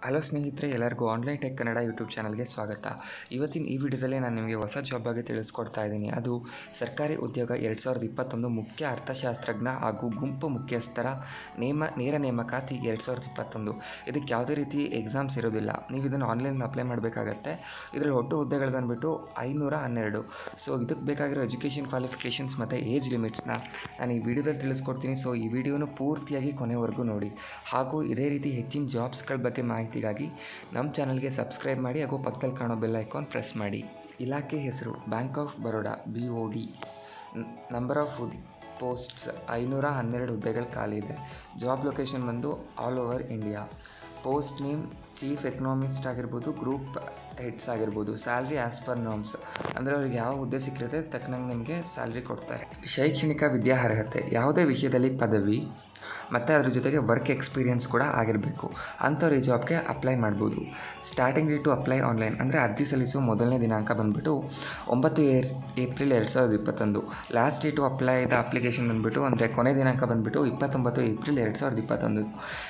hello ಸ್ನೇಹಿತರೆ ಎಲ್ಲರಿಗೂ online tech Kannada YouTube ಚಾನಲ್ಗೆ ಸ್ವಾಗತ ಇವತ್ತಿನ ಈ ವಿಡಿಯೋದಲ್ಲಿ ನಾನು ನಿಮಗೆ ಹೊಸ ಜಾಬ್ ಬಗ್ಗೆ ತಿಳಿಸ್ಕೊಡ್ತಾ ಇದ್ದೀನಿ ಅದು ಸರ್ಕಾರಿ ಉದ್ಯೋಗ ಎರಡು ಸಾವಿರದ ಇಪ್ಪತ್ತೊಂದು ಮುಖ್ಯ ಅರ್ಥಶಾಸ್ತ್ರಜ್ಞ ಹಾಗೂ ಗುಂಪು ಮುಖ್ಯಸ್ಥರ ನೇಮ ನೇರ ನೇಮಕಾತಿ ಎರಡು ಸಾವಿರದ ಇಪ್ಪತ್ತೊಂದು ಇದಕ್ಕೆ ಯಾವುದೇ ರೀತಿ ಎಕ್ಸಾಮ್ಸ್ ಇರೋದಿಲ್ಲ ನೀವು ಇದನ್ನು ಆನ್ಲೈನಲ್ಲಿ ಅಪ್ಲೈ ಮಾಡಬೇಕಾಗತ್ತೆ ಇದರಲ್ಲಿ ಒಟ್ಟು ಹುದ್ದೆಗಳು ಬಂದುಬಿಟ್ಟು ಐನೂರ ಹನ್ನೆರಡು ಸೊ ಇದಕ್ಕೆ ಬೇಕಾಗಿರೋ ಎಜುಕೇಷನ್ ಕ್ವಾಲಿಫಿಕೇಷನ್ಸ್ ಮತ್ತು ಏಜ್ ಲಿಮಿಟ್ಸ್ನ ನಾನು ಈ ವಿಡಿಯೋದಲ್ಲಿ ತಿಳಿಸ್ಕೊಡ್ತೀನಿ ಸೊ ಈ ವಿಡಿಯೋನು ಪೂರ್ತಿಯಾಗಿ ಕೊನೆವರೆಗೂ ನೋಡಿ ಹಾಗೂ ಇದೇ ರೀತಿ ಹೆಚ್ಚಿನ ಜಾಬ್ಸ್ಗಳ ಬಗ್ಗೆ ಮಾಹಿತಿಗಾಗಿ ನಮ್ಮ ಚಾನಲ್ಗೆ ಸಬ್ಸ್ಕ್ರೈಬ್ ಮಾಡಿ ಹಾಗೂ ಪಕ್ಕದಲ್ಲಿ ಕಾಣೋ ಬೆಲ್ ಐಕಾನ್ ಪ್ರೆಸ್ ಮಾಡಿ ಇಲಾಖೆ ಹೆಸರು bank of Baroda B O D number of posts ಐನೂರ ಹನ್ನೆರಡು ಹುದ್ದೆಗಳು ಖಾಲಿ ಇದೆ ಜಾಬ್ ಲೊಕೇಶನ್ ಬಂದು all over India post name chief economist ಆಗಿರ್ಬೋದು ಗ್ರೂಪ್ ಹೆಡ್ಸ್ ಆಗಿರ್ಬೋದು ಸ್ಯಾಲ್ರಿ ಆ್ಯಸ್ ಪರ್ ನಾಮ್ಸ್ ಅಂದರೆ ಅವ್ರಿಗೆ ಯಾವ ಹುದ್ದೆ ಸಿಕ್ಕಿರುತ್ತೆ ತಕ್ಕನಂಗೆ ನಿಮಗೆ ಸ್ಯಾಲ್ರಿ ಕೊಡ್ತಾರೆ ಶೈಕ್ಷಣಿಕ ವಿದ್ಯಾರ್ಹತೆ ಯಾವುದೇ ವಿಷಯದಲ್ಲಿ ಪದವಿ ಮತ್ತು ಅದ್ರ ಜೊತೆಗೆ ವರ್ಕ್ ಎಕ್ಸ್ಪೀರಿಯನ್ಸ್ ಕೂಡ ಆಗಿರಬೇಕು ಅಂಥವ್ರು ಈ ಜಾಬ್ಗೆ ಅಪ್ಲೈ ಮಾಡ್ಬೋದು starting date to apply online ಅಂದರೆ ಅರ್ಜಿ ಸಲ್ಲಿಸುವ ಮೊದಲನೇ ದಿನಾಂಕ ಬಂದುಬಿಟ್ಟು ಒಂಬತ್ತು ಏರ್ ಏಪ್ರಿಲ್ ಎರಡು ಸಾವಿರದ ಇಪ್ಪತ್ತೊಂದು last date to apply the application ಬಂದುಬಿಟ್ಟು ಅಂದರೆ ಕೊನೆ ದಿನಾಂಕ ಬಂದುಬಿಟ್ಟು ಇಪ್ಪತ್ತೊಂಬತ್ತು ಏಪ್ರಿಲ್ ಎರಡು ಸಾವಿರದ ಇಪ್ಪತ್ತೊಂದು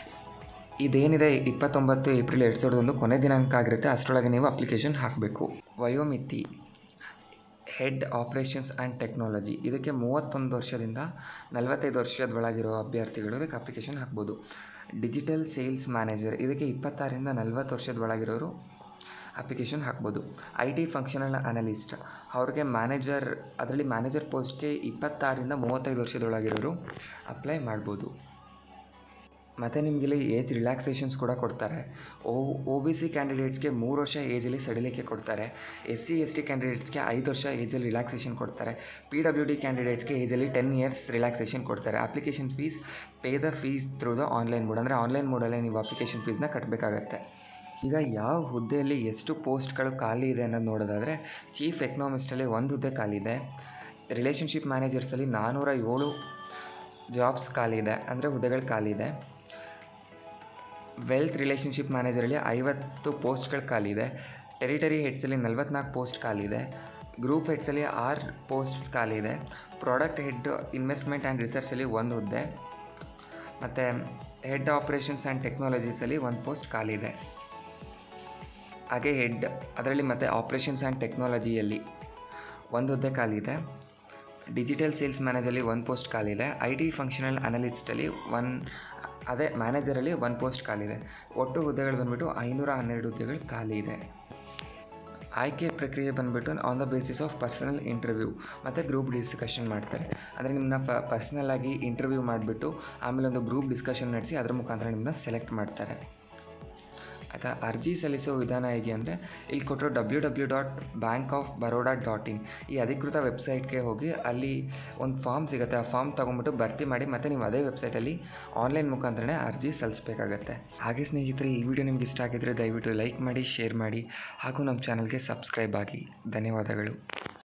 ಇದೇನಿದೆ ಇಪ್ಪತ್ತೊಂಬತ್ತು ಏಪ್ರಿಲ್ ಎರಡು ಸಾವಿರದ ಒಂದು ಕೊನೆ ದಿನಾಂಕ ಆಗಿರುತ್ತೆ ಅಷ್ಟರೊಳಗೆ ನೀವು ಅಪ್ಲಿಕೇಶನ್ ಹಾಕಬೇಕು ವಯೋಮಿತಿ ಹೆಡ್ ಆಪ್ರೇಷನ್ಸ್ ಆ್ಯಂಡ್ ಟೆಕ್ನಾಲಜಿ ಇದಕ್ಕೆ ಮೂವತ್ತೊಂದು ವರ್ಷದಿಂದ ನಲವತ್ತೈದು ವರ್ಷದ ಒಳಗಿರೋ ಅಭ್ಯರ್ಥಿಗಳು ಇದಕ್ಕೆ ಅಪ್ಲಿಕೇಶನ್ ಹಾಕ್ಬೋದು ಡಿಜಿಟಲ್ ಸೇಲ್ಸ್ ಮ್ಯಾನೇಜರ್ ಇದಕ್ಕೆ ಇಪ್ಪತ್ತಾರರಿಂದ ನಲ್ವತ್ತು ವರ್ಷದ ಒಳಗಿರೋರು ಅಪ್ಲಿಕೇಶನ್ ಹಾಕ್ಬೋದು ಐ ಟಿ ಫಂಕ್ಷನಲ್ ಅನಲಿಸ್ಟ್ ಅವ್ರಿಗೆ ಮ್ಯಾನೇಜರ್ ಅದರಲ್ಲಿ ಮ್ಯಾನೇಜರ್ ಪೋಸ್ಟ್ಗೆ ಇಪ್ಪತ್ತಾರರಿಂದ ಮೂವತ್ತೈದು ವರ್ಷದೊಳಗಿರೋರು ಅಪ್ಲೈ ಮಾಡ್ಬೋದು ಮತ್ತು ನಿಮಗಿಲ್ಲಿ ಏಜ್ ರಿಲ್ಯಾಕ್ಸೇಷನ್ಸ್ ಕೂಡ ಕೊಡ್ತಾರೆ ಓ ಒ ಬಿ ಸಿ ಕ್ಯಾಂಡಿಡೇಟ್ಸ್ಗೆ ಮೂರು ವರ್ಷ ಏಜಲ್ಲಿ ಸಡಿಲಿಕೆ ಕೊಡ್ತಾರೆ ಎಸ್ ಸಿ ಎಸ್ ಟಿ ಕ್ಯಾಂಡಿಡೇಟ್ಸ್ಗೆ ಐದು ವರ್ಷ ಏಜಲ್ಲಿ ರಿಲ್ಯಾಕ್ಸೇಷನ್ ಕೊಡ್ತಾರೆ ಪಿ ಡಬ್ಲ್ಯೂ ಡಿ ಕ್ಯಾಂಡಿಡೇಟ್ಸ್ಗೆ ಏಜಲ್ಲಿ ಟೆನ್ ಇಯರ್ಸ್ ರಿಲ್ಯಾಕ್ಸೇಷನ್ ಕೊಡ್ತಾರೆ application fees pay the fees through the online mode ಅಂದರೆ ಆನ್ಲೈನ್ ಮೋಡಲ್ಲೇ ನೀವು ಅಪ್ಲಿಕೇಶನ್ ಫೀಸ್ನ ಕಟ್ಟಬೇಕಾಗತ್ತೆ ಈಗ ಯಾವ ಹುದ್ದೆಯಲ್ಲಿ ಎಷ್ಟು ಪೋಸ್ಟ್ಗಳು ಖಾಲಿ ಇದೆ ಅನ್ನೋದು ನೋಡೋದಾದರೆ ಚೀಫ್ ಎಕನಾಮಿಸ್ಟಲ್ಲಿ ಒಂದು ಹುದ್ದೆ ಖಾಲಿ ಇದೆ ರಿಲೇಷನ್ಶಿಪ್ ಮ್ಯಾನೇಜರ್ಸಲ್ಲಿ ನಾನ್ನೂರ ಏಳು ಜಾಬ್ಸ್ ಖಾಲಿ ಇದೆ ಅಂದರೆ ಹುದ್ದೆಗಳು ಖಾಲಿ ಇದೆ ವೆಲ್ತ್ ರಿಲೇಷನ್ಶಿಪ್ ಮ್ಯಾನೇಜರಲ್ಲಿ ಐವತ್ತು ಪೋಸ್ಟ್ಗಳು ಖಾಲಿ ಇದೆ ಟೆರಿಟರಿ ಹೆಡ್ಸಲ್ಲಿ ನಲ್ವತ್ನಾಲ್ಕು ಪೋಸ್ಟ್ ಖಾಲಿ ಇದೆ ಗ್ರೂಪ್ ಹೆಡ್ಸಲ್ಲಿ ಆರು ಪೋಸ್ಟ್ ಖಾಲಿ ಇದೆ ಪ್ರಾಡಕ್ಟ್ ಹೆಡ್ ಇನ್ವೆಸ್ಟ್ಮೆಂಟ್ ಆ್ಯಂಡ್ ರಿಸರ್ಚಲ್ಲಿ ಒಂದು ಹುದ್ದೆ ಮತ್ತು ಹೆಡ್ ಆಪ್ರೇಷನ್ಸ್ ಆ್ಯಂಡ್ ಟೆಕ್ನಾಲಜೀಸಲ್ಲಿ ಒಂದು ಪೋಸ್ಟ್ ಖಾಲಿ ಇದೆ ಹಾಗೆ ಹೆಡ್ ಅದರಲ್ಲಿ ಮತ್ತು ಆಪ್ರೇಷನ್ಸ್ ಆ್ಯಂಡ್ ಟೆಕ್ನಾಲಜಿಯಲ್ಲಿ ಒಂದು ಹುದ್ದೆ ಖಾಲಿ ಇದೆ ಡಿಜಿಟಲ್ ಸೇಲ್ಸ್ ಮ್ಯಾನೇಜರಲ್ಲಿ ಒಂದು ಪೋಸ್ಟ್ ಖಾಲಿ ಇದೆ ಐ ಟಿ ಫಂಕ್ಷನಲ್ ಅನಲಿಸ್ಟಲ್ಲಿ ಒನ್ ಅದೇ ಮ್ಯಾನೇಜರಲ್ಲಿ ಒಂದು ಪೋಸ್ಟ್ ಖಾಲಿ ಇದೆ ಒಟ್ಟು ಹುದ್ದೆಗಳು ಬಂದುಬಿಟ್ಟು ಐನೂರ ಹನ್ನೆರಡು ಹುದ್ದೆಗಳು ಖಾಲಿ ಇದೆ ಆಯ್ಕೆ ಪ್ರಕ್ರಿಯೆ ಬಂದುಬಿಟ್ಟು on the basis of personal interview ಮತ್ತು ಗ್ರೂಪ್ ಡಿಸ್ಕಷನ್ ಮಾಡ್ತಾರೆ ಅಂದರೆ ನಿಮ್ಮನ್ನ ಫ ಪರ್ಸ್ನಲ್ಲಾಗಿ ಇಂಟರ್ವ್ಯೂ ಮಾಡಿಬಿಟ್ಟು ಆಮೇಲೆ ಒಂದು ಗ್ರೂಪ್ ಡಿಸ್ಕಷನ್ ನಡೆಸಿ ಅದ್ರ ಮುಖಾಂತರ ನಿಮ್ಮನ್ನ ಸೆಲೆಕ್ಟ್ ಮಾಡ್ತಾರೆ ಆಯಿತಾ ಅರ್ಜಿ ಸಲ್ಲಿಸೋ ವಿಧಾನ ಹೇಗೆ ಅಂದರೆ ಇಲ್ಲಿ ಕೊಟ್ಟರು W W dot bank of Baroda dot in ಈ ಅಧಿಕೃತ ವೆಬ್ಸೈಟ್ಗೆ ಹೋಗಿ ಅಲ್ಲಿ ಒಂದು ಫಾರ್ಮ್ ಸಿಗುತ್ತೆ ಆ ಫಾರ್ಮ್ ತೊಗೊಂಬಿಟ್ಟು ಭರ್ತಿ ಮಾಡಿ ಮತ್ತು ನೀವು ಅದೇ ವೆಬ್ಸೈಟಲ್ಲಿ ಆನ್ಲೈನ್ ಮುಖಾಂತರನೇ ಅರ್ಜಿ ಸಲ್ಲಿಸಬೇಕಾಗತ್ತೆ ಹಾಗೆ ಸ್ನೇಹಿತರೆ ಈ ವಿಡಿಯೋ ನಿಮ್ಗೆ ಇಷ್ಟ ಆಗಿದ್ದರೆ ದಯವಿಟ್ಟು ಲೈಕ್ ಮಾಡಿ ಶೇರ್ ಮಾಡಿ ಹಾಗೂ ನಮ್ಮ ಚಾನಲ್ಗೆ ಸಬ್ಸ್ಕ್ರೈಬ್ ಆಗಿ ಧನ್ಯವಾದಗಳು